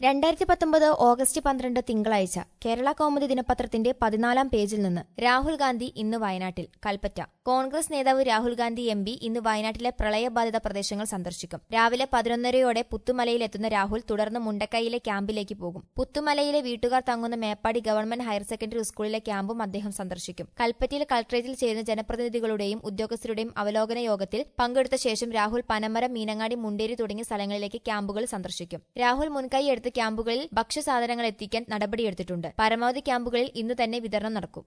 രണ്ടായിരത്തി പത്തൊമ്പത് ഓഗസ്റ്റ് പന്ത്രണ്ട് തിങ്കളാഴ്ച കേരള കൗമുദി ദിനപത്രത്തിന്റെ പതിനാലാം പേജിൽ നിന്ന് രാഹുൽ ഗാന്ധി ഇന്ന് വയനാട്ടിൽ കൽപ്പറ്റ കോൺഗ്രസ് നേതാവ് രാഹുൽ ഗാന്ധി എം പി ഇന്ന് വയനാട്ടിലെ പ്രളയബാധിത പ്രദേശങ്ങൾ സന്ദർശിക്കും രാവിലെ പതിനൊന്നരയോടെ പുത്തുമലയിൽ എത്തുന്ന രാഹുൽ തുടർന്ന് മുണ്ടക്കൈയിലെ ക്യാമ്പിലേക്ക് പോകും പുത്തുമലയിലെ വീട്ടുകാർ തങ്ങുന്ന മേപ്പാടി ഗവൺമെന്റ് ഹയർ സെക്കൻഡറി സ്കൂളിലെ ക്യാമ്പും അദ്ദേഹം സന്ദർശിക്കും കൽപ്പറ്റയിൽ കളക്ടറേറ്റിൽ ചേരുന്ന ജനപ്രതിനിധികളുടെയും ഉദ്യോഗസ്ഥരുടെയും അവലോകന യോഗത്തിൽ പങ്കെടുത്ത ശേഷം രാഹുൽ പനമരം മീനങ്ങാടി മുണ്ടേരി തുടങ്ങിയ സ്ഥലങ്ങളിലേക്ക് ക്യാമ്പുകൾ സന്ദർശിക്കും രാഹുൽ മുൻകൈ എടുത്ത് ക്യാമ്പുകളിൽ ഭക്ഷ്യസാധനങ്ങൾ എത്തിക്കാൻ നടപടിയെടുത്തിട്ടുണ്ട് പരമാവധി ക്യാമ്പുകളിൽ ഇന്നു തന്നെ വിതരണം നടക്കും